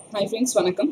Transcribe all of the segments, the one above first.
Hi friends வணக்கம்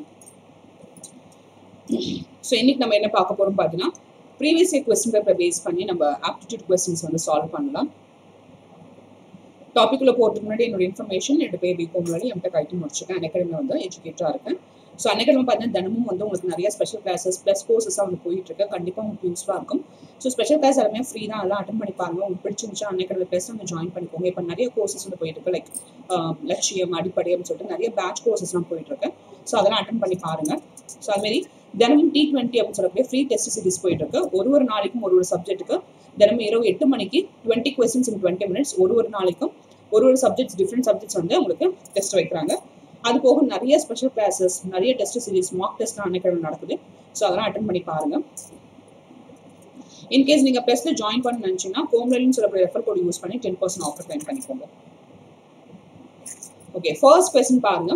so இன்னைக்கு நம்ம என்ன பார்க்க போகிறோம் பார்த்தீங்கன்னா previous year question paper base பண்ணி நம்ம ஆப்டிடியூட் கொஸ்டின்ஸ் வந்து சால்வ் பண்ணலாம் டாபிக்குள்ளே போகிறதுக்கு முன்னாடி என்னோட இன்ஃபர்மேஷன் ரெண்டு பேர் பிகோ முன்னாடி எம்டெக் ஐடி முடிச்சிருக்கேன் அன்அகாடமியில் வந்து எஜுகேட்டராக இருக்கேன் ஸோ அன்அகாடமி பார்த்தீங்கன்னா தினமும் வந்து உங்களுக்கு நிறைய ஸ்பெஷல் கிளாஸஸ் ப்ளஸ் கோர்சஸாக வந்து போயிட்டு இருக்கு கண்டிப்பாக உங்களுக்கு யூஸ்ஃபுல்லாக இருக்கும் ஸோ ஸ்பெஷல் கிளாஸ் எல்லாமே ஃப்ரீ தான் அதெல்லாம் அட்டன் பண்ணி பாருங்க உங்களுக்கு பிடிச்சிருந்துச்சா அன்அகாடமி ப்ளஸ் வந்து ஜாயின் பண்ணிக்கோங்க இப்போ நிறைய கோர்சஸ் வந்து போயிட்டு இருக்கு லைக் லட்சியம் அடிப்படை அப்படின்னு சொல்லிட்டு நிறைய பேட்ச் கோர்சஸ்லாம் போயிட்டு இருக்கு ஸோ அதெல்லாம் அட்டன் பண்ணி பாருங்க ஸோ அதுமாரி தினமும் டி டுவெண்ட்டி அப்படின்னு சொல்லக்கூடிய ஃப்ரீ டெஸ்ட் சீரிஸ் போயிட்டு இருக்கு ஒரு ஒரு நாளைக்கும் ஒரு ஒரு சப்ஜெக்ட்டுக்கு தினமும் இரவு எட்டு மணிக்கு twenty questions in twenty minutes ஒரு ஒரு நாளைக்கும் ஒரு ஒரு சப்ஜெக்ட்ஸ் டிஃப்ரெண்ட் சப்ஜெக்ட்ஸ் வந்து உங்களுக்கு டெஸ்ட் வைக்கிறாங்க அது போக நிறைய ஸ்பெஷல் கிளாஸஸ் நிறைய டெஸ்ட் சீரிஸ் மார்க் டெஸ்ட்லாம் அன்னைக்கு நடக்குது ஸோ அதெல்லாம் அட்டன் பண்ணி பாருங்க இன்கேஸ் நீங்கள் ப்ளஸ்ல ஜாயின் பண்ண நினச்சிங்கன்னா கோம்லன்னு சொல்லக்கூடிய ரெஃபர் கோட் யூஸ் பண்ணி டென் பர்சன்ட் ஆஃபர் கிளைம் பண்ணிக்கோங்க ஓகே ஃபர்ஸ்ட் கொஸ்டின் பாருங்க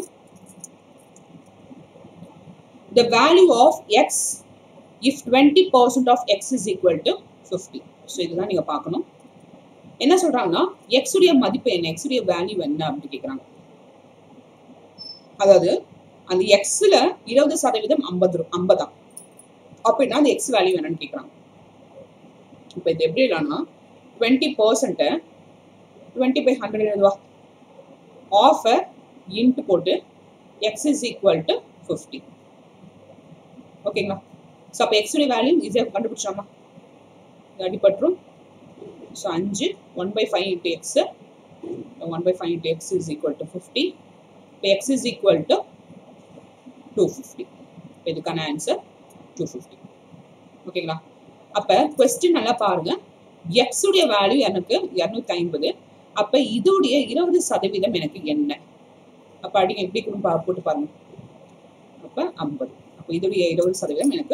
the value of x if 20% of x is equal to 50 so இதுதான் நீங்கள் பார்க்கணும் என்ன சொல்றாங்கன்னா x உடைய மதிப்பு என்ன x உடைய வேல்யூ என்ன அப்படின்னு கேட்குறாங்க அதாவது அந்த எக்ஸில் இருபது சதவீதம் ஐம்பது ஐம்பதாம் அப்படின்னா அந்த எக்ஸ் வேல்யூ என்னன்னு கேட்குறாங்க இப்போ இது எப்படி இல்லைன்னா டுவெண்ட்டி பர்சன்ட்டை டுவெண்ட்டி பை ஹண்ட்ரட் எழுதுவா ஆஃப் இன்ட்டு போட்டு x is equal to fifty ஓகேங்களா ஸோ அப்போ எக்ஸுடைய வேல்யூ ஈஸியாக கண்டுபிடிச்சாமா அடிப்பட்டுரும் ஸோ அஞ்சு one by five into x one by five into x is equal to fifty இப்போ x is equal to two fifty இதுக்கான ஆன்சர் டூ ஃபிஃப்டி ஓகேங்களா அப்போ கொஸ்டின் நல்லா பாருங்க எக்ஸ் உடைய வேல்யூ எனக்கு இரநூத்தி ஐம்பது அப்போ இதோடைய இருபது சதவீதம் எனக்கு என்ன அப்போ அடிங்க எப்படி கூட போட்டு பாருங்க அப்போ ஐம்பது அப்போ இதோடைய இருபது சதவீதம் எனக்கு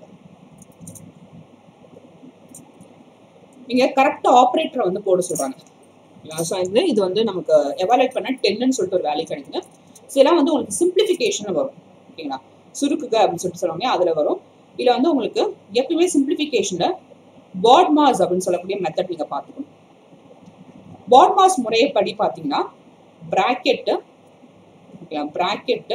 நீங்க கரெக்ட் ஆப்ரேட்டரை வந்து போட சொல்றாங்க ஸோ இது இது வந்து நமக்கு எவாலுவேட் பண்ண டென்னு சொல்லிட்டு ஒரு வேல்யூ கிடைக்குது ஸோ இதெல்லாம் வந்து உங்களுக்கு சிம்பிளிஃபிகேஷன் வரும் ஓகேங்களா சுருக்குக அப்படின்னு சொல்லிட்டு சொல்லுவாங்க அதில் வரும் இதில் வந்து உங்களுக்கு எப்பவுமே சிம்பிளிஃபிகேஷனில் பாட் மாஸ் அப்படின்னு சொல்லக்கூடிய மெத்தட் நீங்கள் பார்த்துக்கணும் பாட் மாஸ் முறையப்படி பார்த்தீங்கன்னா ப்ராக்கெட்டு ஓகேங்களா bracket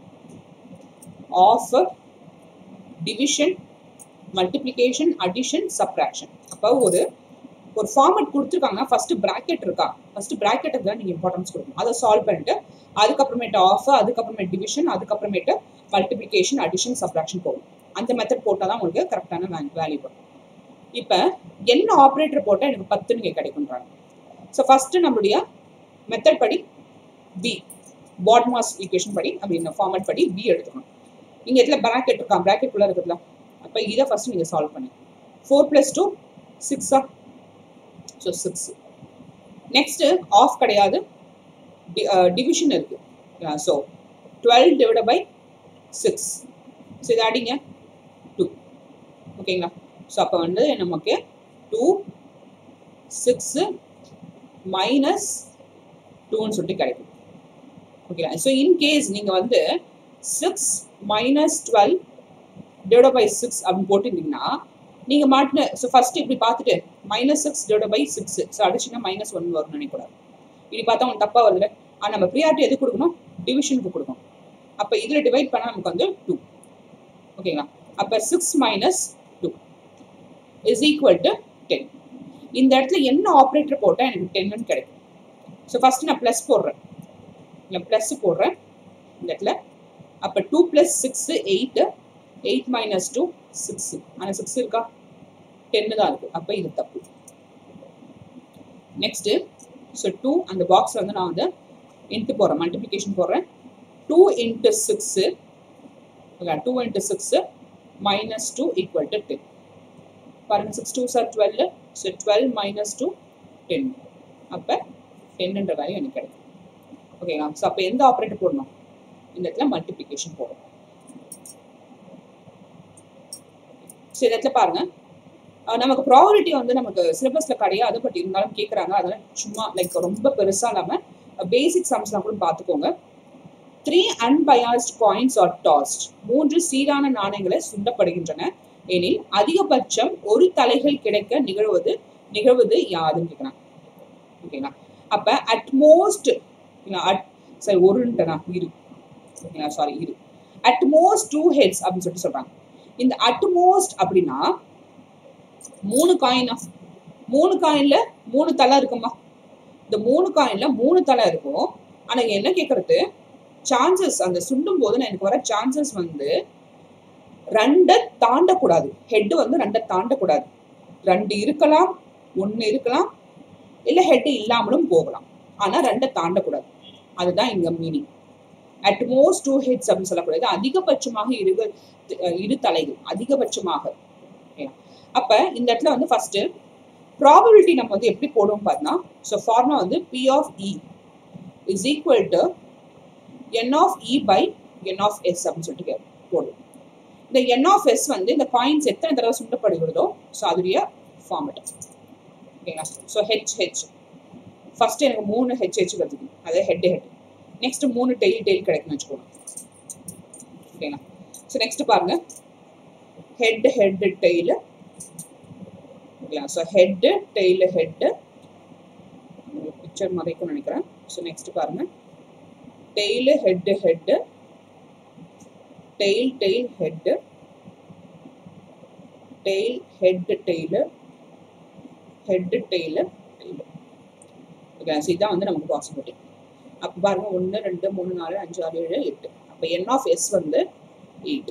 of division multiplication addition subtraction அப்போ ஒரு ஒரு ஃபார்மட் கொடுத்துருக்காங்கன்னா ஃபர்ஸ்ட் ப்ராக்கெட் இருக்கா ஃபர்ஸ்ட் ப்ராக்கெட்டுக்கு தான் நீங்கள் இம்பார்ட்டன்ஸ் கொடுக்கணும் அதை சால்வ் பண்ணிட்டு அதுக்கப்புறமேட்டு ஆஃப் அதுக்கப்புறமேட்டு டிவிஷன் அதுக்கப்புறமேட்டு மல்டிப்ளிகேஷன் அடிஷன் சப்ராக்ஷன் போகும் அந்த மெத்தட் போட்டால் தான் உங்களுக்கு கரெக்டான வேல்யூ வரும் இப்போ என்ன ஆப்ரேட்டர் போட்டால் எனக்கு பத்து நீங்கள் கிடைக்குன்றாங்க ஸோ ஃபஸ்ட்டு நம்மளுடைய மெத்தட் படி பி பாட்மாஸ் ஈக்குவேஷன் படி அப்படின்னு ஃபார்மட் படி பி எடுத்துக்கணும் இங்கே இடத்துல ப்ராக்கெட் இருக்கா ப்ராக்கெட் குள்ளே இருக்குதுல அப்போ இதை ஃபஸ்ட் நீங்கள் சால்வ் பண்ணி ஃபோர் ப்ளஸ் டூ சிக்ஸா ஸோ சிக்ஸ் நெக்ஸ்ட்டு ஆஃப் கிடையாது டிவிஷன் இருக்கு so twelve divide by six so இதை அடிங்க டூ ஓகேங்களா ஸோ அப்போ வந்து நமக்கு டூ சிக்ஸு மைனஸ் டூன்னு சொல்லிட்டு கிடைக்கும் ஓகேங்களா ஸோ இன்கேஸ் நீங்கள் வந்து six minus twelve divide by six அப்படின்னு போட்டிருந்தீங்கன்னா நீங்கள் மாட்டின ஸோ ஃபஸ்ட்டு இப்படி பார்த்துட்டு minus six divide by six so அடிச்சுன்னா மைனஸ் ஒன் வரும்னு நினைக்கூடாது இப்படி பார்த்தா உங்களுக்கு தப்பாக வருது ஆனால் நம்ம ப்ரியாரிட்டி எது கொடுக்கணும் டிவிஷனுக்கு கொடுக்கணும் அப்போ இதில் டிவைட் பண்ணால் நமக்கு வந்து டூ ஓகேங்களா அப்போ six minus two is equal to ten இந்த இடத்துல என்ன ஆப்ரேட்டர் போட்டால் எனக்கு டென்னு கிடைக்கும் ஸோ ஃபஸ்ட்டு நான் ப்ளஸ் போடுறேன் இல்லை ப்ளஸ் போடுறேன் இந்த இடத்துல அப்போ two plus six eight eight minus two six ஆனால் சிக்ஸ் இருக்கா டென்னு தான் இருக்குது அப்போ இது தப்பு நெக்ஸ்ட்டு ஸோ டூ அந்த பாக்ஸில் வந்து நான் வந்து இன்ட்டு போடுறேன் மல்டிப்ளிகேஷன் போடுறேன் two into six okay two into six minus two equal to ten பாருங்கள் six two sir twelve so twelve minus two ten அப்போ டென்னுன்ற வேல்யூ எனக்கு கிடைக்கும் ஓகேங்களா ஸோ அப்போ எந்த ஆப்ரேட்டர் போடணும் இந்த இடத்துல மல்டிப்ளிகேஷன் போடணும் ஸோ இந்த இடத்துல பாருங்க நமக்கு ப்ராபபிலிட்டி வந்து நமக்கு சிலபஸில் கிடையாது பட் இருந்தாலும் கேட்குறாங்க அதெல்லாம் சும்மா லைக் ரொம்ப பெருசாக இல்லாமல் பேசிக் சம்ஸ்லாம் கூட பார்த்துக்கோங்க three unbiased coins are tossed மூன்று சீரான நாணயங்களை சுண்டப்படுகின்றன எனில் அதிகபட்சம் ஒரு தலைகள் கிடைக்க நிகழ்வது நிகழ்வது யாதுன்னு கேட்குறாங்க ஓகேங்களா அப்போ அட்மோஸ்ட் அட் சரி ஒருன்ட்டனா இரு ஓகேங்களா சாரி இரு அட்மோஸ்ட் டூ ஹெட்ஸ் அப்படின்னு சொல்லிட்டு சொல்றாங்க இந்த அட்மோஸ்ட் அப்படின்னா மூணு காயின் ஆஃப் மூணு காயின்ல மூணு தலை இருக்குமா இந்த மூணு காயின்ல மூணு தலை இருக்கும் ஆனா என்ன கேக்குறது சான்சஸ் அந்த சுண்டும் போது நான் எனக்கு வர சான்சஸ் வந்து ரெண்டை தாண்டக்கூடாது ஹெட் வந்து ரெண்டை தாண்டக்கூடாது ரெண்டு இருக்கலாம் ஒன்று இருக்கலாம் இல்லை ஹெட் இல்லாமலும் போகலாம் ஆனால் ரெண்டை தாண்டக்கூடாது அதுதான் இங்க மீனிங் அட்மோஸ்ட் டூ ஹெட்ஸ் அப்படின்னு சொல்லக்கூடாது அதிகபட்சமாக இரு இரு தலைகள் அதிகபட்சமாக அப்ப இந்த இடத்துல வந்து ஃபர்ஸ்ட் ப்ராபபிலிட்டி நம்ம வந்து எப்படி போடுவோம் பார்த்தோம்னா ஸோ ஃபார்முலா வந்து P of E is equal to n of E by n of S அப்படின்னு சொல்லிட்டு போடுவோம் இந்த என் ஆஃப் எஸ் வந்து இந்த காயின்ஸ் எத்தனை தடவை சுண்டப்படுகிறதோ ஸோ அதுடைய ஃபார்மெட் ஓகேங்களா ஸோ ஹெச் ஹெச் ஃபர்ஸ்ட் எனக்கு மூணு ஹெச் ஹெச் கிடைக்குது அதாவது ஹெட் ஹெட் நெக்ஸ்ட் மூணு டெய்ல் டெய்ல் கிடைக்கும்னு வச்சுக்கோங்க ஓகேங்களா ஸோ நெக்ஸ்ட் பாருங்க ஹெட் ஹெட் டெய்ல் ஓகேங்களா so head tail head picture மறைக்கும்னு நினைக்கிறேன் ஸோ நெக்ஸ்ட் பாருங்க tail head head tail tail head tail head tail head tail tail okay so இதான் வந்து நமக்கு பாசிபிலிட்டி அப்போ பாருங்க ஒன்று ரெண்டு மூணு நாலு அஞ்சு ஆறு ஏழு எட்டு அப்போ என் ஆஃப் எஸ் வந்து எயிட்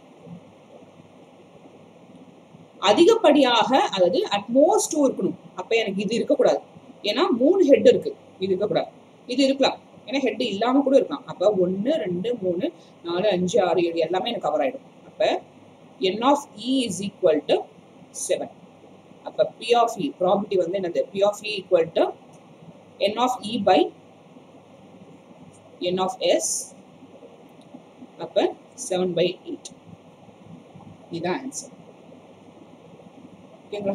அதிகப்படியாக அதாவது அட்மோஸ்ட் டூ இருக்கணும் அப்போ எனக்கு இது இருக்கக்கூடாது ஏன்னா மூணு ஹெட் இருக்கு இது இருக்கக்கூடாது இது இருக்கலாம் ஏன்னா ஹெட் இல்லாமல் கூட இருக்கலாம் அப்போ ஒன்று ரெண்டு மூணு நாலு அஞ்சு ஆறு ஏழு எல்லாமே எனக்கு கவர் ஆகிடும் அப்போ n of E is equal to seven அப்போ பி ஆஃப் இ ப்ராபிலிட்டி வந்து என்னது P of E equal to n of E by n of s அப்ப 7 by 8 இதான் ஆன்சர் ஓகேங்களா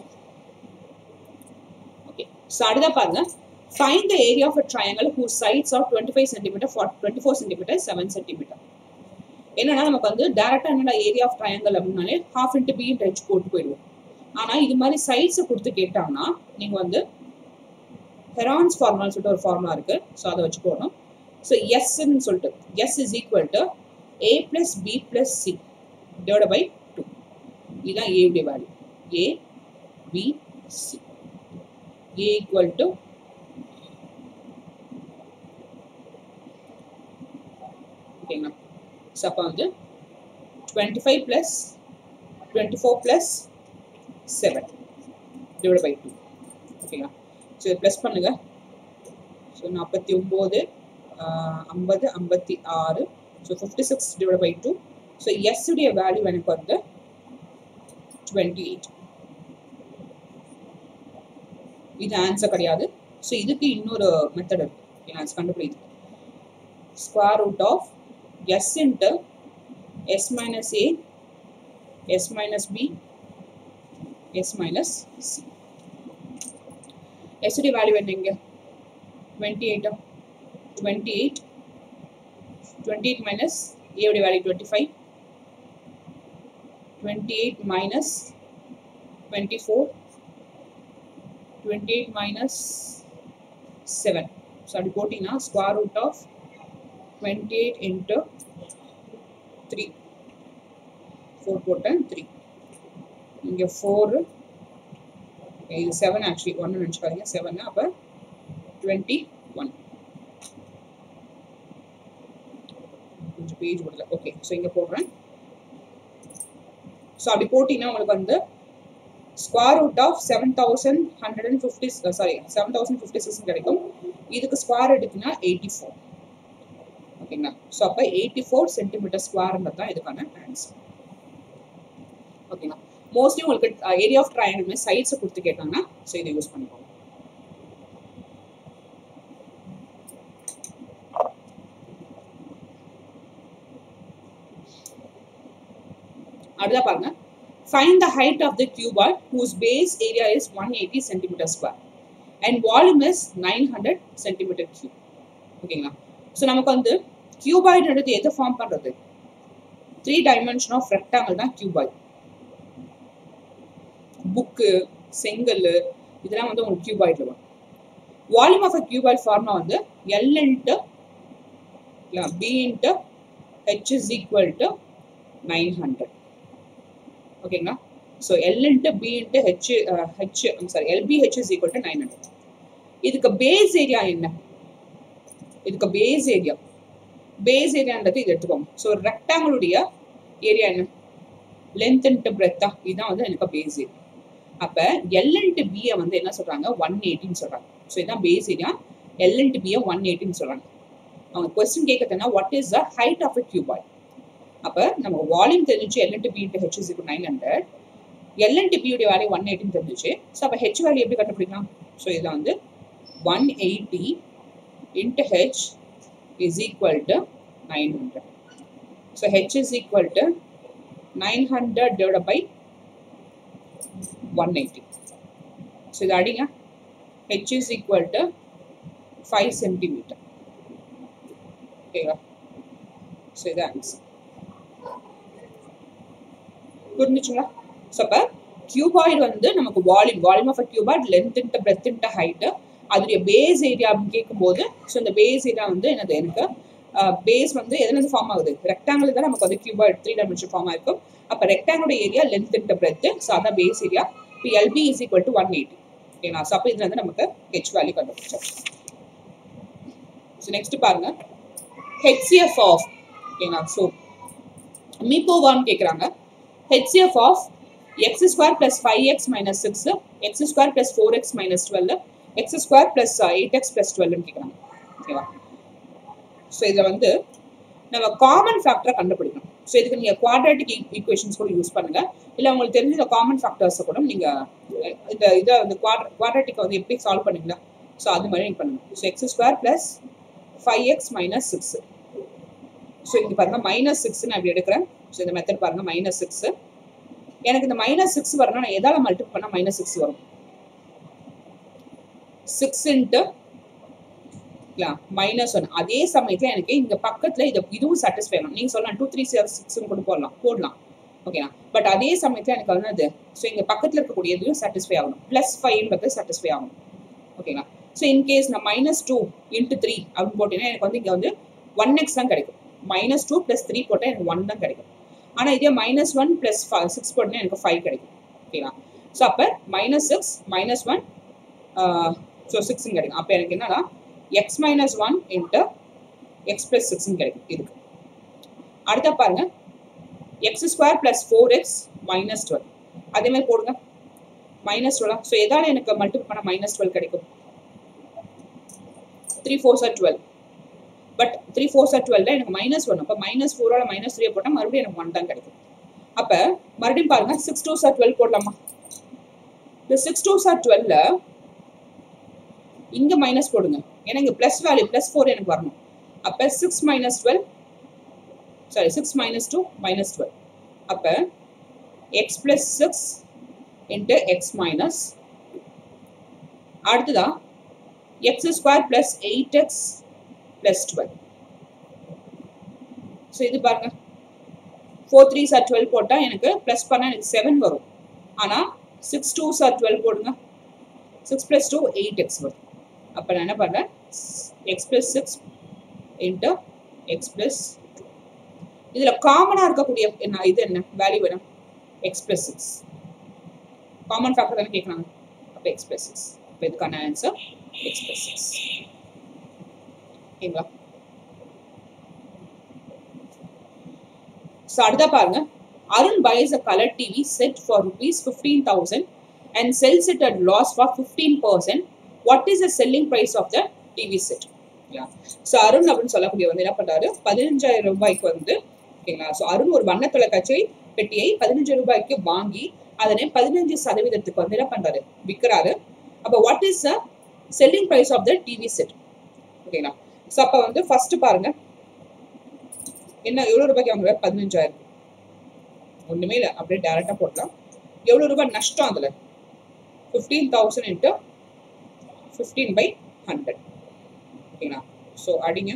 ஓகே ஸோ அடுத்தா பாருங்க find the area of a triangle whose sides of twenty five centimeter for twenty four centimeter seven centimeter என்னன்னா நமக்கு வந்து டேரக்டா என்னடா ஏரியா ஆஃப் ட்ரையாங்கல் அப்படின்னாலே half into B into H போட்டு போயிடுவோம் ஆனா இது மாதிரி சைட்ஸை கொடுத்து கேட்டாங்கன்னா நீங்க வந்து ஹெரான்ஸ் ஃபார்முலான்னு சொல்லிட்டு ஒரு ஃபார்முலா இருக்கு ஸோ அதை வச்சு போடணும் ஸோ எஸ்ன்னு சொல்லிட்டு S is equal to A plus B plus C divide by two இதுதான் ஏவுடைய value A B C A equal to ஓகேங்களா ஸோ அப்போ வந்து twenty five plus twenty four plus seven divide by two ஓகேங்களா so இதை plus பண்ணுங்கள் so நாற்பத்தி ஒம்பது ஐம்பது ஐம்பத்தி ஆறு so fifty six divide by two so S உடைய வேல்யூ எனக்கு வந்து டுவெண்ட்டி எயிட் இது ஆன்சர் கிடையாது ஸோ இதுக்கு இன்னொரு மெத்தட் இருக்கு நான் கண்டுபிடிது square root of S into S minus A S minus B S minus C S உடைய வேல்யூ என்ன இங்கே டுவெண்ட்டி எயிட்டா 28 28 minus a உடைய value 25 28 minus 24 28 minus 7 so அப்படி போட்டிங்கன்னா square root of 28 into 3 4 போட்டேன் 3 இங்கே 4 இது 7 ஆக்சுவலி ஒன்று நினச்சிக்காதீங்க 7 அப்போ 21 கொஞ்சம் பேஜ் விடல ஓகே ஸோ இங்கே போடுறேன் ஸோ அப்படி போட்டிங்கன்னா உங்களுக்கு வந்து square root of seven thousand hundred and fifty sorry seven thousand fifty six கிடைக்கும் இதுக்கு ஸ்கொயர் எடுத்தீங்கன்னா எயிட்டி ஃபோர் ஓகேங்களா ஸோ அப்போ எயிட்டி ஃபோர் சென்டிமீட்டர் ஸ்கொயர்ன்றது தான் இதுக்கான ஆன்சர் ஓகேங்களா மோஸ்ட்லி உங்களுக்கு ஏரியா ஆஃப் ட்ரையாங்கிள் சைட்ஸை கொடுத்து கேட்டாங்கன்னா ஸோ இதை யூஸ் பண்ணிக்கோங்க அடுத்தா பாருங்க find the height of the cuboid whose base area is 180 centimeter square and volume is 900 centimeter cube ஓகேங்களா ஸோ நமக்கு வந்து கியூபாய்டு எடுத்து எதை ஃபார்ம் பண்ணுறது த்ரீ டைமென்ஷன் ஆஃப் ரெக்டாங்கிள் தான் கியூபாய்டு புக்கு செங்கல் இதெல்லாம் வந்து உங்களுக்கு கியூபாய்டில் வரும் volume of a cuboid formula வந்து L into B into H is equal to nine hundred ஓகேங்களா so L into B into H H sorry LBH is equal to nine hundred இதுக்கு base area என்ன இதுக்கு base area base ஏரியான்றது இது எடுத்துக்கோங்க so ரெக்டாங்கிளுடைய area என்ன length into பிரெத்தா இதுதான் வந்து எனக்கு பேஸ் ஏரியா அப்போ எல் இன்ட்டு பியை வந்து என்ன சொல்கிறாங்க ஒன் எயிட்டின்னு சொல்கிறாங்க ஸோ இதுதான் பேஸ் ஏரியா எல் இன்ட்டு பியை ஒன் எயிட்டின்னு சொல்கிறாங்க அவங்க கொஸ்டின் கேட்கறதுனா what is the height of a cuboid அப்போ நம்ம வால்யூம் தெரிஞ்சு L into B into H is nine hundred L into பியுடைய வேல்யூ ஒன் எயிட்டின்னு தெரிஞ்சிச்சு ஸோ அப்போ ஹெச் வேல்யூ எப்படி கண்டுபிடிக்கலாம் ஸோ இதில் வந்து one eighty into H is equal to 900. So H is equal to 900 divided by 180. So இது அடிங்க H is equal to 5 centimeter. ஓகேங்களா ஸோ இது ஆன்சர் புரிஞ்சுச்சுங்களா ஸோ அப்போ கியூபாய்டு வந்து நமக்கு volume volume of a cuboid length into breadth into height அதோடைய base area அப்படின்னு கேட்கும்போது ஸோ இந்த பேஸ் ஏரியா வந்து என்னது எனக்கு பேஸ் வந்து எதுல ஃபார்ம் ஆகுது ரெக்டாங்கிள் தான் நமக்கு வந்து கியூபாய்டு த்ரீ டைமென்ஷன் ஃபார்ம் ஆயிருக்கும் அப்போ ரெக்டாங்கிளோட area length into breadth so அதான் பேஸ் ஏரியா இப்போ LB is equal to one eighty ஓகேங்களா ஸோ அப்போ இதுல வந்து நமக்கு ஹெச் வேல்யூ கண்டுபிடிச்சோம் ஸோ நெக்ஸ்ட் பாருங்க ஹெச்சிஎஃப் ஆஃப் ஓகேங்களா ஸோ மீப்போவான்னு கேட்குறாங்க HCF of x square plus five x minus six x square plus four x minus twelve x square plus eight x plus டுவெல்னு கேட்குறாங்க ஓகேவா ஸோ இதில் வந்து நம்ம காமன் ஃபேக்டரை கண்டுபிடிக்கணும் ஸோ இதுக்கு நீங்கள் குவாட்ரேட்டிக் ஈக்குவேஷன்ஸ் கூட யூஸ் பண்ணுங்கள் இல்லை உங்களுக்கு தெரிஞ்ச இந்த காமன் ஃபேக்டர்ஸை கூட நீங்கள் இந்த இதை வந்து குவாட்ர குவாட்ரேட்டிக்கை வந்து எப்படி சால்வ் பண்ணீங்களா ஸோ அது மாதிரி நீங்கள் பண்ணணும் so x square plus five x minus six so இங்கே பாருங்கள் மைனஸ் சிக்ஸ் நான் இப்படி எடுக்கிறேன் ஸோ இந்த மெத்தட் பாருங்கள் மைனஸ் சிக்ஸ் எனக்கு இந்த மைனஸ் சிக்ஸ் வரணும் நான் எதால் மல்டிபிள் பண்ணால் மைனஸ் சிக்ஸ் வரும் சிக்ஸ் இன்ட்டு மைனஸ் ஒன் அதே சமயத்தில் எனக்கு இந்த பக்கத்தில் இதை இதுவும் சாட்டிஸ்ஃபை ஆகணும் நீங்கள் சொல்லலாம் டூ த்ரீ சிக்ஸ் சிக்ஸ்னு கூட போடலாம் போடலாம் ஓகேண்ணா பட் அதே சமயத்தில் எனக்கு வந்து அது ஸோ இங்கே பக்கத்தில் இருக்கக்கூடிய இதுவும் சாட்டிஸ்ஃபை ஆகணும் ப்ளஸ் ஃபைவ்ன்றது சாட்டிஸ்ஃபை ஆகணும் ஓகேங்களா ஸோ இன்கேஸ் நான் மைனஸ் டூ இன்ட்டு த்ரீ அப்படின்னு போட்டீங்கன்னா எனக்கு வந்து இங்கே வந்து ஒன் எக்ஸ் தான் கிடைக்கும் மைனஸ் டூ ப்ளஸ் த்ரீ போட்டால் எனக்கு ஒன் தான் கிடைக்கும் ஆனால் இதே மைனஸ் ஒன் ப்ளஸ் சிக்ஸ் போட்டீங்கன்னா எனக்கு ஃபைவ் கிடைக்கும் ஓகேங்களா ஸோ அப்போ minus six minus one so சிக்ஸும் கிடைக்கும் அப்போ எனக்கு என்னன்னா x minus one into x plus சிக்ஸ்னு கிடைக்கும் இதுக்கு அடுத்த பாருங்க x square plus four x minus twelve அதே மாதிரி போடுங்க மைனஸ் டுவெல் ஸோ எதால எனக்கு மல்டிபிள் பண்ண மைனஸ் டுவெல் கிடைக்கும் த்ரீ ஃபோர் சார் டுவெல் பட் த்ரீ ஃபோர் சார் டுவெல்ல எனக்கு மைனஸ் ஒன் அப்போ மைனஸ் ஃபோரோட மைனஸ் த்ரீ போட்டால் மறுபடியும் எனக்கு ஒன் தான் கிடைக்கும் அப்போ மறுபடியும் பாருங்க சிக்ஸ் டூ சார் டுவெல் போடலாமா இந்த சிக்ஸ் டூ சார் டுவெல்ல இங்கே மைனஸ் போடுங்க ஏன்னா இங்கே ப்ளஸ் வேல்யூ ப்ளஸ் ஃபோர் எனக்கு வரணும் அப்போ six minus twelve sorry six minus two minus twelve அப்போ x plus six into x minus அடுத்ததா x square plus eight x plus twelve so இது பாருங்க ஃபோர் த்ரீ சார் டுவெல் போட்டால் எனக்கு plus பண்ணால் எனக்கு செவன் வரும் ஆனால் சிக்ஸ் டூ சார் டுவெல் போடுங்க six plus two eight x வரும் அப்போ நான் என்ன பண்ணுறேன் x plus six into x plus இதில் காமனாக இருக்கக்கூடிய என்ன இது என்ன வேல்யூ என்ன x plus six common factor தானே கேட்குறாங்க அப்போ எக்ஸ் ப்ளஸ் சிக்ஸ் அப்போ இதுக்கான ஆன்சர் எக்ஸ் ப்ளஸ் சிக்ஸ் ஓகேங்களா ஸோ அடுத்தா பாருங்க Arun buys a color TV set for rupees 15,000 and sells it at loss for 15%. What is the selling price of the TV set? ஸோ அருண் அப்படின்னு சொல்லக்கூடிய வந்து என்ன பண்றாரு பதினஞ்சாயிரம் ரூபாய்க்கு வந்து ஓகேங்களா ஸோ அருண் ஒரு வண்ண தொலைக்காட்சி பெட்டியை பதினஞ்சு ரூபாய்க்கு வாங்கி அதனை பதினஞ்சு சதவீதத்துக்கு வந்து என்ன பண்றாரு விற்கிறாரு அப்போ what is the selling price of the TV set ஓகேங்களா ஸோ அப்போ வந்து ஃபர்ஸ்ட் பாருங்க என்ன எவ்வளோ ரூபாய்க்கு வாங்குறாரு பதினஞ்சாயிரம் ஒன்றுமே இல்லை அப்படியே டேரெக்டாக போடலாம் எவ்வளோ ரூபாய் நஷ்டம் அதில் fifteen thousand into fifteen by hundred ஓகேங்களா ஸோ அடிங்க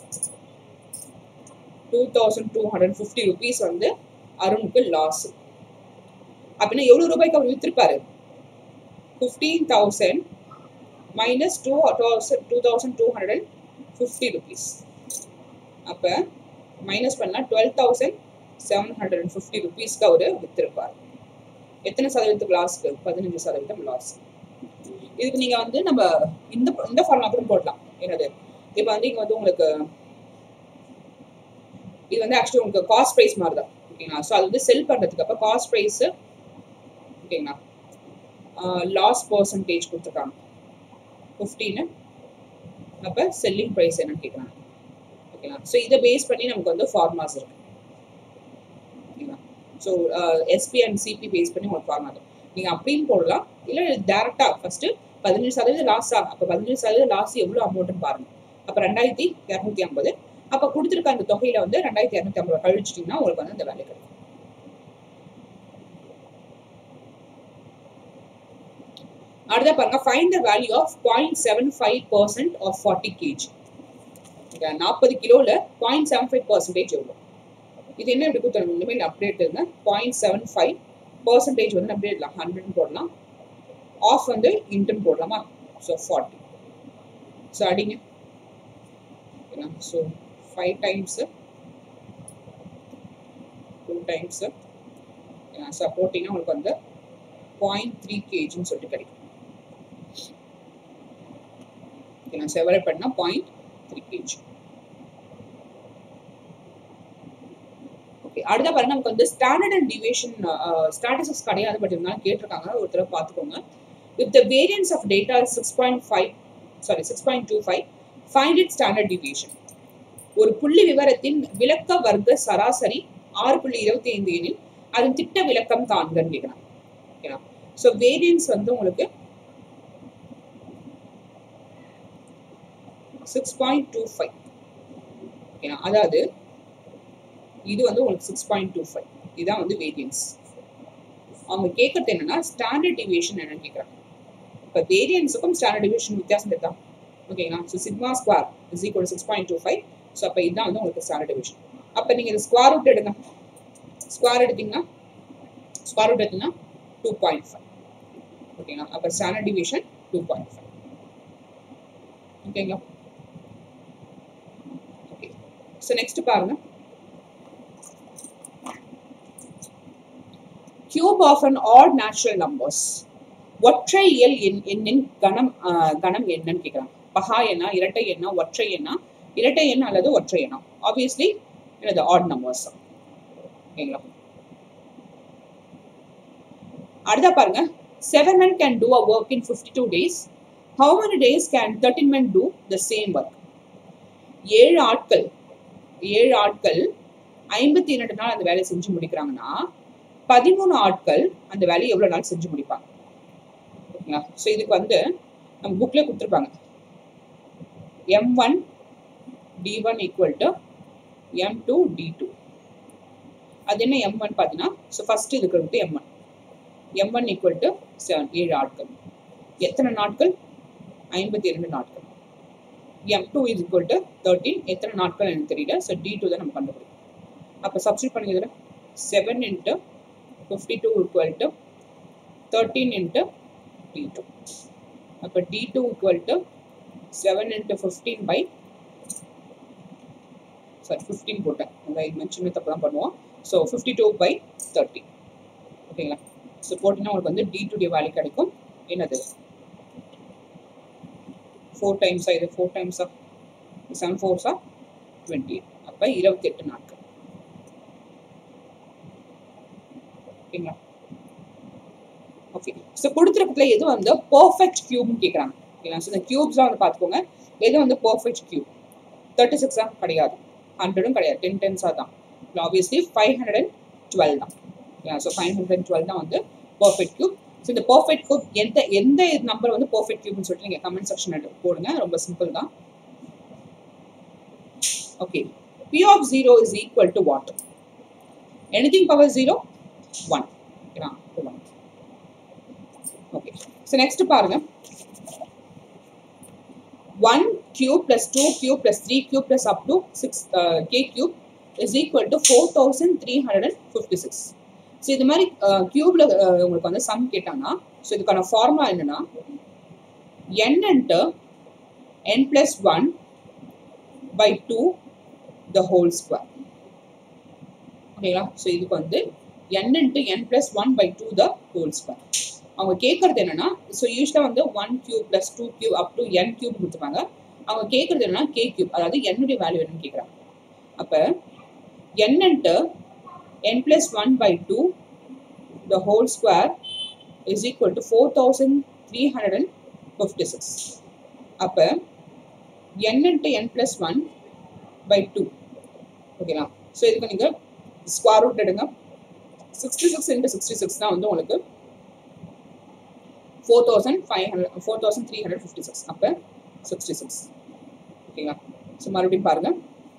two thousand two hundred fifty rupees வந்து அருணுக்கு லாஸ் அப்படின்னா எவ்வளோ ரூபாய்க்கு அவர் விற்றுருப்பாரு fifteen thousand minus two thousand two thousand two hundred and fifty rupees அப்போ மைனஸ் பண்ணால் twelve thousand seven hundred and fifty ருபீஸ்க்கு அவர் வித்திருப்பார் எத்தனை சதவீதத்துக்கு லாஸ்க்கு பதினஞ்சு சதவீதம் லாஸ் இதுக்கு நீங்க வந்து நம்ம இந்த இந்த ஃபார்முலா கூட போடலாம் என்னது இப்போ வந்து இங்க வந்து உங்களுக்கு இது வந்து ஆக்சுவலி உங்களுக்கு காஸ்ட் ப்ரைஸ் மாதிரி தான் ஓகேங்களா ஸோ அது வந்து செல் பண்ணுறதுக்கு அப்போ காஸ்ட் ப்ரைஸு ஓகேங்களா லாஸ் பர்சன்டேஜ் கொடுத்துருக்காங்க ஃபிஃப்டீனு அப்போ செல்லிங் ப்ரைஸ் என்னன்னு கேட்குறாங்க ஓகேங்களா ஸோ இதை பேஸ் பண்ணி நமக்கு வந்து ஃபார்மாஸ் இருக்கு ஓகேங்களா so SP and CP base பண்ணி உங்களுக்கு ஃபார்மா இருக்கும் நீங்கள் அப்படின்னு போடலாம் இல்லை டேரெக்டாக ஃபஸ்ட்டு பதினஞ்சு சதவீதம் லாஸ் ஆகும் அப்போ பதினஞ்சு சதவீதம் லாஸ் எவ்வளோ அமௌண்ட்னு பாருங்க அப்போ ரெண்டாயிரத்தி இரநூத்தி ஐம்பது அப்போ கொடுத்துருக்க அந்த தொகையில வந்து ரெண்டாயிரத்தி இரநூத்தி ஐம்பது ரூபா கழிச்சிட்டிங்கன்னா உங்களுக்கு வந்து அந்த வேலை கிடைக்கும் அடுத்த பாருங்க find the value of point seven five percent of forty KG நாற்பது கிலோவில் பாயிண்ட் செவன் ஃபைவ் பர்சன்டேஜ் எவ்வளோ இது என்ன எப்படி கொடுத்துருங்க இனிமேல் அப்டேட் இருங்க பாயிண்ட் செவன் ஃபைவ் பர்சன்டேஜ் வந்து அப்படியே இடலாம் ஹண்ட்ரட்னு போடலாம் ஆஃப் வந்து இன்ட்டுன்னு போடலாமா ஸோ ஃபார்ட்டி ஸோ அடிங்க so five times two times so போட்டிங்கன்னா உங்களுக்கு வந்து பாயிண்ட் த்ரீ கேஜின்னு சொல்லிட்டு கிடைக்கும் ஓகே நான் செவரேட் பண்ணால் பாயிண்ட் த்ரீ கேஜி ஓகே அடுத்த பாருங்க நமக்கு வந்து ஸ்டாண்டர்ட் அண்ட் டிவியேஷன் ஸ்டாட்டிஸ்டிக்ஸ் கிடையாது பட் இருந்தாலும் கேட்டிருக்காங்க ஒரு தடவை பார்த்துக்கோங்க if the variance of data six point five sorry six point two five find it standard deviation ஒரு புள்ளி விவரத்தின் விளக்க வர்க்க சராசரி ஆறு புள்ளி இருபத்தி ஐந்து எனில் அதன் திட்ட விளக்கம் காண்கன்னு கேட்குறாங்க ஓகேவா ஸோ வேரியன்ஸ் வந்து உங்களுக்கு சிக்ஸ் பாயிண்ட் டூ ஃபைவ் ஓகேவா அதாவது இது வந்து உங்களுக்கு சிக்ஸ் பாயிண்ட் டூ ஃபைவ் இதுதான் வந்து வேரியன்ஸ் அவங்க கேட்கறது என்னன்னா ஸ்டாண்டர்ட் டிவியேஷன் என்னன்னு கேட்குறாங்க இப்போ வேரியன்ஸுக்கும் ஸ்டாண்டர்ட் டிவியேஷன் வித்தியாசம் இருக்கா ஓகேங்களா so sigma square is equal six point two five so அப்போ இதுதான் வந்து உங்களுக்கு ஸ்டாண்டர்ட் டிவிஷன் அப்போ நீங்கள் இந்த ஸ்கொயர் ரூட் எடுங்க ஸ்கொயர் எடுத்தீங்கன்னா ஸ்கொயர் ரூட் எடுத்தீங்கன்னா டூ பாயிண்ட் ஃபைவ் ஓகேங்களா அப்போ standard division two point five ஓகேங்களா ஓகே ஸோ நெக்ஸ்ட் பாருங்க cube of an odd natural numbers ஒற்றை இயல் எண் எண்ணின் கணம் கணம் என்னன்னு கேட்குறாங்க பகா எண்ணா இரட்டை எண்ணா ஒற்றை எண்ணா இரட்டை எண் அல்லது ஒற்றை எண்ணம் ஆப்வியஸ்லி எனது ஆட் நம்பர்ஸ் ஓகேங்களா அடுத்த பாருங்க seven men can do a work in fifty two days how many days can thirteen men do the same work ஏழு ஆட்கள் ஏழு ஆட்கள் ஐம்பத்தி இரண்டு நாள் அந்த வேலையை செஞ்சு முடிக்கிறாங்கன்னா பதிமூணு ஆட்கள் அந்த வேலையை எவ்வளோ நாள் செஞ்சு முடிப்பாங்க ஓகேங்களா ஸோ இதுக்கு வந்து நம்ம புக்கில் கொடுத்துருப்பாங்க M one D one equal to M two D two அது என்ன எம் ஒன் பார்த்தீங்கன்னா ஸோ ஃபஸ்ட்டு இதுக்கு வந்து M one M one equal to seven ஏழு ஆட்கள் எத்தனை நாட்கள் ஐம்பத்தி இரண்டு நாட்கள் M two is equal to thirteen எத்தனை நாட்கள் எனக்கு தெரியல ஸோ டி டூ தான் நம்ம கண்டுபிடிக்கும் அப்போ சப்ஸ்டியூட் பண்ணி இதில் seven into fifty two equal to thirteen into D two அப்போ D two equal to seven into fifteen by sorry fifteen போட்டேன் நம்ம சின்ன தப்பு தான் பண்ணுவோம் so fifty two by thirty ஓகேங்களா ஸோ போட்டிங்கன்னா உங்களுக்கு வந்து டி டு வேல்யூ கிடைக்கும் என்னது ஃபோர் டைம்ஸா இது ஃபோர் டைம்ஸா செவன் ஃபோர்ஸா டுவெண்ட்டி அப்போ இருபத்தெட்டு நாட்கள் ஓகேங்களா ஓகே ஸோ கொடுத்துருக்கத்துல எது வந்து பர்ஃபெக்ட் கியூப்னு கேட்குறாங்க ஓகேங்களா ஸோ இந்த கியூப்ஸ்லாம் வந்து பார்த்துக்கோங்க எது வந்து பர்ஃபெக்ட் கியூப் தேர்ட்டி சிக்ஸா கிடையாது ஹண்ட்ரடும் கிடையாது டென் டென்ஸாக தான் obviously five hundred and twelve தான் so five hundred and twelve தான் வந்து பர்ஃபெக்ட் கியூப் ஸோ இந்த பர்ஃபெக்ட் கியூப் எந்த எந்த நம்பர் வந்து பர்ஃபெக்ட் கியூப்னு சொல்லிட்டு நீங்கள் கமெண்ட் செக்ஷன் போடுங்க ரொம்ப சிம்பிள் தான் okay P of zero is equal to what anything power zero one one okay so next பாருங்க one cube plus two cube plus three cube plus up to six K cube is equal to four thousand three hundred and fifty six so இது மாதிரி கியூப்ல உங்களுக்கு வந்து some கேட்டாங்கன்னா so இதுக்கான formula என்னன்னா n into n plus one by two the whole square ஓகேங்களா so இதுக்கு வந்து n into n plus one by two the whole square அவங்க கேட்கறது என்னன்னா ஸோ யூஸ்வலாக வந்து one cube plus two cube up to n cube கொடுத்துருப்பாங்க அவங்க கேட்கறது என்னன்னா கே கியூப் அதாவது என்னுடைய வேல்யூ என்னன்னு கேட்குறாங்க அப்போ n into n plus one by two the whole square is equal to four thousand three hundred and fifty six அப்போ n into n plus one by two ஓகேங்களா ஸோ இதுக்கு நீங்கள் square root எடுங்க sixty six into sixty six தான் வந்து உங்களுக்கு four thousand five hundred four thousand three hundred fifty six அப்போ sixty six ஓகேங்களா ஸோ மறுபடியும் பாருங்கள்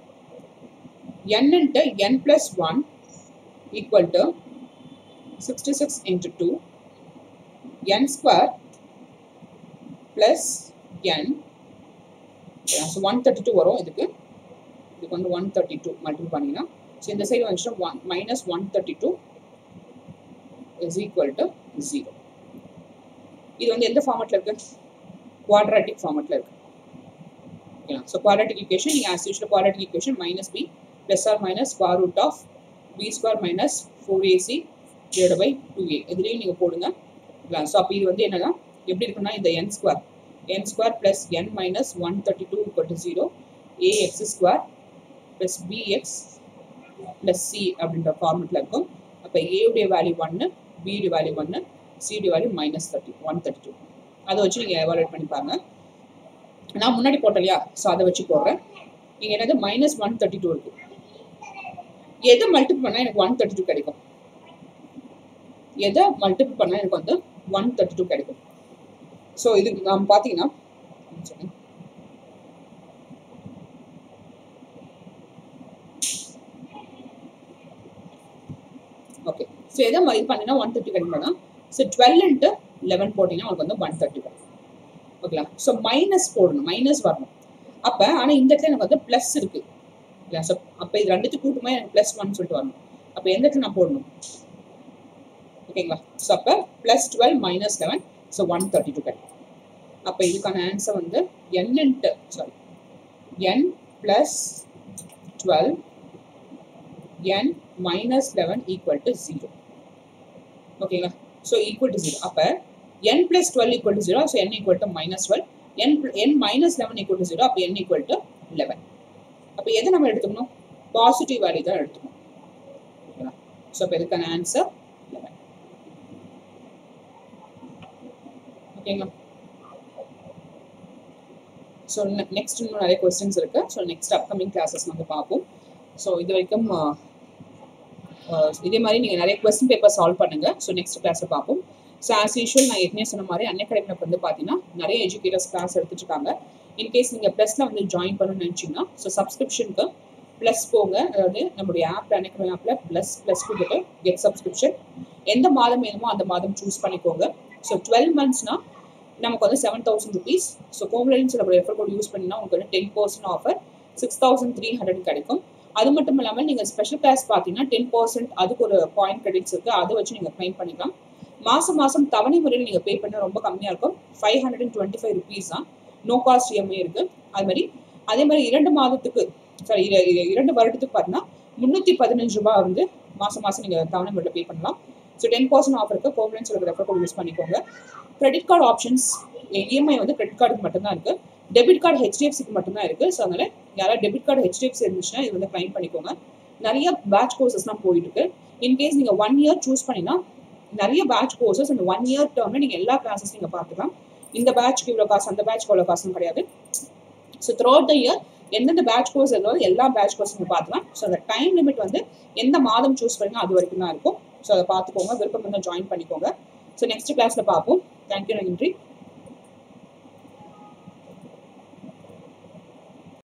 n into n plus 1 equal to 66 into 2 n square plus n so one thirty two வரும் இதுக்கு இதுக்கு வந்து ஒன் தேர்ட்டி டூ மல்டிபிள் பண்ணிங்கன்னா so இந்த சைடு வந்துச்சுன்னா one minus one thirty two is equal to zero இது வந்து எந்த ஃபார்மெட்டில் இருக்கு குவாட்ராட்டிக் ஃபார்மெட்டில் இருக்கு ஓகேங்களா ஸோ குவாட்ராட்டிக் ஈக்குவேஷன் நீங்கள் as usual quadratic equation minus B plus or minus square root of b square minus 4ac divided by 2a இதுலேயும் நீங்கள் போடுங்க ஸோ அப்போ இது வந்து என்னன்னா எப்படி இருக்குன்னா இந்த n square n square plus n minus one thirty two equal to zero a x square plus b x plus c அப்படின்ற ஃபார்மெட்டில் இருக்கும் அப்போ ஏவுடைய வேல்யூ ஒன்று பியுடைய வேல்யூ ஒன்று சியுடைய value minus thirty one thirty two அதை வச்சு நீங்கள் எவாலுவேட் பண்ணி பாருங்க நான் முன்னாடி போட்டேன் இல்லையா ஸோ அதை வச்சு போடுறேன் நீங்கள் என்னது மைனஸ் ஒன் தேர்ட்டி டூ இருக்குது எதை மல்டிபிள் பண்ணால் எனக்கு ஒன் தேர்ட்டி டூ கிடைக்கும் எதை மல்டிபிள் பண்ணால் எனக்கு வந்து ஒன் தேர்ட்டி டூ கிடைக்கும் ஸோ இது நாம் பார்த்தீங்கன்னா ஓகே ஸோ எதை இது பண்ணினா ஒன் தேர்ட்டி கிடைக்கும்னா ஸோ டுவெல் இன்ட்டு லெவன் போட்டிங்கன்னா உங்களுக்கு வந்து ஒன் தேர்ட்டி வரும் ஓகேங்களா ஸோ மைனஸ் போடணும் மைனஸ் வரணும் அப்போ ஆனால் இந்த இடத்துல எனக்கு வந்து ப்ளஸ் இருக்குது இல்லையா ஸோ அப்போ இது ரெண்டுத்தையும் கூட்டுமே எனக்கு ப்ளஸ் ஒன் சொல்லிட்டு வரணும் அப்போ எந்த இடத்துல நான் போடணும் ஓகேங்களா ஸோ அப்போ plus twelve minus eleven so one thirty two கிடைக்கும் அப்போ இதுக்கான ஆன்சர் வந்து n into sorry n plus twelve n minus eleven equal to zero ஓகேங்களா ஸோ ஈக்குவல் டு ஜீரோ அப்போ n plus twelve equal to zero so n equal to minus twelve n n minus eleven equal to zero அப்போ n equal to eleven அப்போ எதை நம்ம எடுத்துக்கணும் positive value தான் எடுத்துக்கணும் ஓகேங்களா ஸோ அப்போ இதுக்கான ஆன்சர் லெவன் ஓகேங்களா ஸோ நெக்ஸ்ட் இன்னும் நிறைய கொஸ்டின்ஸ் இருக்கு ஸோ நெக்ஸ்ட் அப்கமிங் கிளாஸஸ் வந்து பார்ப்போம் ஸோ இது வரைக்கும் இதே மாதிரி நீங்கள் நிறைய கொஸ்டின் பேப்பர் சால்வ் பண்ணுங்க ஸோ நெக்ஸ்ட் கிளாஸை பார்ப்போம் ஸோ ஆஸ் யூஷுவல் நான் ஏற்கனவே சொன்ன மாதிரி அன்னை அகாடமியில் வந்து பார்த்தீங்கன்னா நிறைய எஜுகேட்டர்ஸ் கிளாஸ் எடுத்துட்டு இருக்காங்க இன்கேஸ் நீங்கள் ப்ளஸில் வந்து ஜாயின் பண்ணணும்னு நினச்சிங்கன்னா ஸோ சப்ஸ்கிரிப்ஷனுக்கு ப்ளஸ் போங்க அதாவது நம்மளுடைய ஆப் அன்னைக்கிழமை ஆப்பில் ப்ளஸ் ப்ளஸ் கொடுத்துட்டு கெட் சப்ஸ்கிரிப்ஷன் எந்த மாதம் வேணுமோ அந்த மாதம் சூஸ் பண்ணிக்கோங்க ஸோ டுவெல் மந்த்ஸ்னால் நமக்கு வந்து செவன் தௌசண்ட் ருபீஸ் ஸோ கோம்லன்ஸ் நம்ம ரெஃபர் கோட் யூஸ் பண்ணினா உங்களுக்கு வந்து ten percent offer six thousand three hundred கிடைக்கும் அது மட்டும் இல்லாமல் நீங்கள் ஸ்பெஷல் கிளாஸ் பார்த்தீங்கன்னா டென் பர்சன்ட் அதுக்கு ஒரு பாயிண்ட் கிரெடிட்ஸ் இருக்குது அதை வச்சு நீங்கள் க்ளைம் பண்ணிக்கலாம் மாதம் மாதம் தவணை முறையில் நீங்கள் பே பண்ண ரொம்ப கம்மியாக இருக்கும் five hundred and twenty five rupees தான் நோ காஸ்ட் இஎம்ஐ இருக்குது அது மாதிரி அதே மாதிரி இரண்டு மாதத்துக்கு சாரி இரண்டு வருடத்துக்கு பார்த்தீங்கன்னா முந்நூற்றி பதினஞ்சு ரூபாய் வந்து மாதம் மாதம் நீங்கள் தவணை முறையில் பே பண்ணலாம் ஸோ டென் பர்சன்ட் ஆஃபருக்கு கோம்லன்ஸ் ஒரு ரெஃபர் கோட் யூஸ் பண்ணிக்கோங்க கிரெடிட் கார்டு ஆப்ஷன்ஸ் இஎம்ஐ வந்து கிரெடிட் கார்டுக்கு மட்டும்தான் இருக்குது டெபிட் கார்டு ஹெச்டிஎஃப்சிக்கு மட்டும்தான் இருக்குது ஸோ அதனால் யாராவது டெபிட் கார்டு ஹெச்டிஎஃப்சி இருந்துச்சுன்னா இது வந்து க்ளைம் பண்ணிக்கோங்க நிறைய பேட்ச் கோர்சஸ்லாம் போயிட்டு இருக்கு இன்கேஸ் நீங்கள் ஒன் இயர் சூஸ் பண்ணினா நிறைய பேட்ச் கோர்சஸ் அந்த ஒன் இயர் டேர்மில் நீங்கள் எல்லா கிளாஸஸ் நீங்கள் பார்த்துக்கலாம் இந்த பேட்ச்க்கு இவ்வளோ காசு அந்த பேட்ச்க்கு இவ்வளோ காசுன்னு கிடையாது so throughout the year எந்தெந்த பேட்ச் கோர்ஸ் எதுவோ எல்லா பேட்ச் கோர்ஸ் நீங்கள் பார்த்துக்கலாம் ஸோ அந்த டைம் லிமிட் வந்து எந்த மாதம் சூஸ் பண்ணுங்க அது வரைக்கும் தான் இருக்கும் ஸோ அதை பார்த்துக்கோங்க விருப்பம் இருந்தால் ஜாயின் பண்ணிக்கோங்க ஸோ நெக்ஸ்ட் கிளாஸில் பார்ப்போம் தேங்க்யூ நன்றி